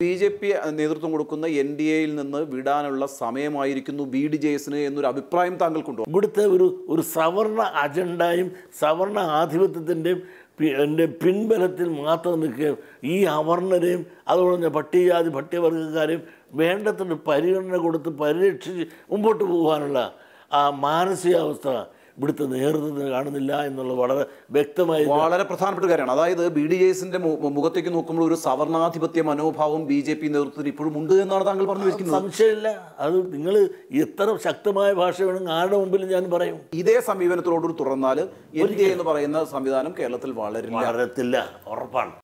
B J P നേതൃത്വം കൊടുക്കുന്ന N D എയിൽ നിന്ന് വിടാനുള്ള സമയമായിരിക്കുന്നു ബി ഡി ജെ എസിന് എന്നൊരു അഭിപ്രായം താങ്കൾക്കുണ്ടോ ഇവിടുത്തെ ഒരു ഒരു സവർണ അജണ്ടയും സവർണ ആധിപത്യത്തിൻ്റെയും എൻ്റെ പിൻബലത്തിൽ മാത്രം നിൽക്കുകയും ഈ അവർണരെയും അതുപോലെ തന്നെ പട്ടികജാതി പട്ടികവർഗക്കാരെയും വേണ്ടത്ര പരിഗണന കൊടുത്ത് പരിരക്ഷിച്ച് മുമ്പോട്ട് പോകാനുള്ള ആ മാനസികാവസ്ഥ ഇവിടുത്തെ നേതൃത്വത്തിന് കാണുന്നില്ല എന്നുള്ളത് വളരെ വ്യക്തമായി വളരെ പ്രധാനപ്പെട്ട കാര്യമാണ് അതായത് ബി ഡി ജെ എസിന്റെ മുഖത്തേക്ക് നോക്കുമ്പോൾ ഒരു സവർണാധിപത്യ മനോഭാവം ബി ജെ പി നേതൃത്വത്തിന് ഇപ്പോഴും ഉണ്ട് എന്നാണ് താങ്കൾ പറഞ്ഞു വെക്കുന്നത് സംശയമില്ല അത് നിങ്ങൾ എത്ര ശക്തമായ ഭാഷ വേണമെങ്കിൽ ആരുടെ മുമ്പിൽ ഞാൻ പറയും ഇതേ സമീപനത്തോട് തുറന്നാൽ എൻ ഡി എ എന്ന് പറയുന്ന സംവിധാനം കേരളത്തിൽ വളരില്ല വളരത്തില്ല ഉറപ്പാണ്